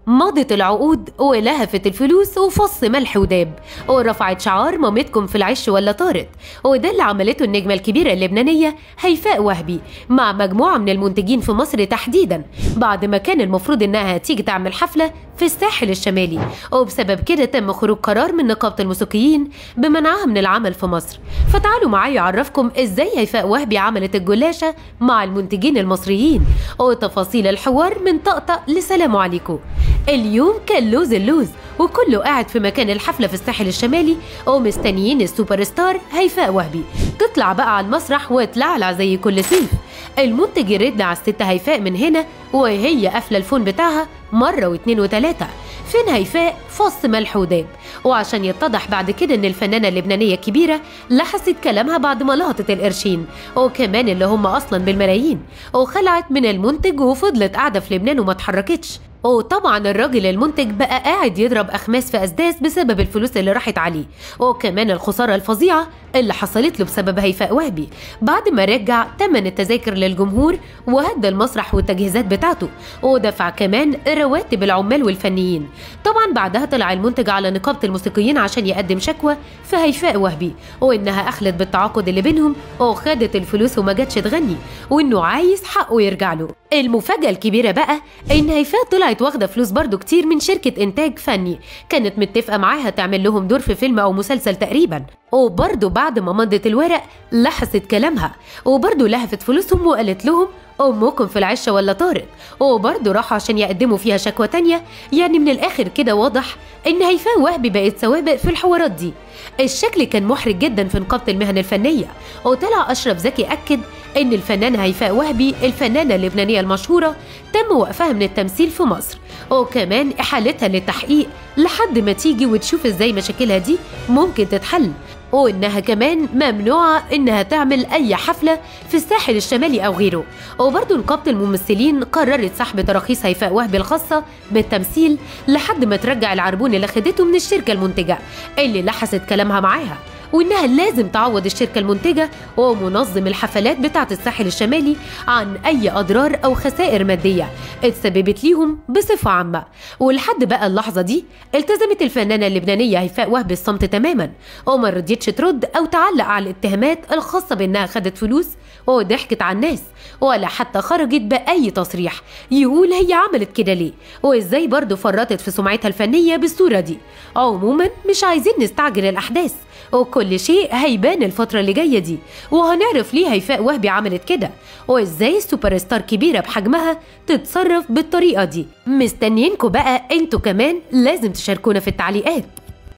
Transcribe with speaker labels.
Speaker 1: مضت العقود ولهفت الفلوس وفص ملح وداب ورفعت شعار مامتكم في العش ولا طارت وده اللي عملته النجمة الكبيرة اللبنانية هيفاء وهبي مع مجموعة من المنتجين في مصر تحديدا بعد ما كان المفروض انها تيجي تعمل حفلة في الساحل الشمالي وبسبب كده تم خروج قرار من نقابة الموسيقيين بمنعها من العمل في مصر فتعالوا معايا اعرفكم ازاي هيفاء وهبي عملت الجلاشة مع المنتجين المصريين وتفاصيل الحوار من طقطق لسلام عليكم اليوم كان لوز اللوز وكله قاعد في مكان الحفلة في الساحل الشمالي ومستنيين السوبر ستار هيفاء وهبي تطلع بقى على المسرح وتلعلع زي كل صيف المنتج يرد على الست هيفاء من هنا وهي قافلة الفون بتاعها مرة واتنين وتلاتة فين هيفاء فص ملح وداب وعشان يتضح بعد كده ان الفنانه اللبنانيه الكبيره لحست كلامها بعد ما لقطت القرشين وكمان اللي هم اصلا بالملايين وخلعت من المنتج وفضلت قاعده في لبنان وما اتحركتش وطبعا الراجل المنتج بقى قاعد يضرب اخماس في اسداس بسبب الفلوس اللي راحت عليه وكمان الخساره الفظيعه اللي حصلت له بسبب هيفاء وهبي بعد ما رجع تمن التذاكر للجمهور وهدى المسرح والتجهيزات بتاعته ودفع كمان رواتب العمال والفنيين طبعا بعدها طلع المنتج على نقابه الموسيقيين عشان يقدم شكوى في هيفاء وهبي وانها اخلت بالتعاقد اللي بينهم وخدت الفلوس وما جاتش تغني وانه عايز حقه يرجع له المفاجاه الكبيره بقى ان هيفاء طلعت واخده فلوس برضو كتير من شركه انتاج فني كانت متفقه معاها تعمل لهم دور في فيلم او مسلسل تقريبا وبرضه بعد ما مضت الورق لحست كلامها وبرضه لهفت فلوسهم وقالت لهم أمكم في العشة ولا طارق وبرضه راحوا عشان يقدموا فيها شكوى تانية يعني من الآخر كده واضح إن هيفاء وهبي بقت سوابق في الحوارات دي الشكل كان محرج جدا في نقابة المهن الفنية وطلع أشرف زكي أكد إن الفنانة هيفاء وهبي الفنانة اللبنانية المشهورة تم وقفها من التمثيل في مصر وكمان إحالتها للتحقيق لحد ما تيجي وتشوف إزاي مشاكلها دي ممكن تتحل وإنها كمان ممنوعة إنها تعمل أي حفلة في الساحل الشمالي أو غيره وبرضه نقابة الممثلين قررت سحب تراخيص هيفاء وهبي الخاصة بالتمثيل لحد ما ترجع العربون اللي خدته من الشركة المنتجة اللي لحست كلامها معاها وإنها لازم تعوض الشركة المنتجة ومنظم الحفلات بتاعة الساحل الشمالي عن أي أضرار أو خسائر مادية اتسببت ليهم بصفة عامة ولحد بقى اللحظة دي التزمت الفنانة اللبنانية هيفاء وهبي الصمت تماما وما رضيتش ترد أو تعلق على الاتهامات الخاصة بإنها خدت فلوس وضحكت على الناس ولا حتى خرجت بأي تصريح يقول هي عملت كده ليه وإزاي برضه فرطت في سمعتها الفنية بالصورة دي عموما مش عايزين نستعجل الأحداث وكل شيء هيبان الفترة اللي جاية دي وهنعرف ليه هيفاء وهبي عملت كده وازاي السوبر ستار كبيرة بحجمها تتصرف بالطريقة دي مستنيينكم بقى انتوا كمان لازم تشاركونا في التعليقات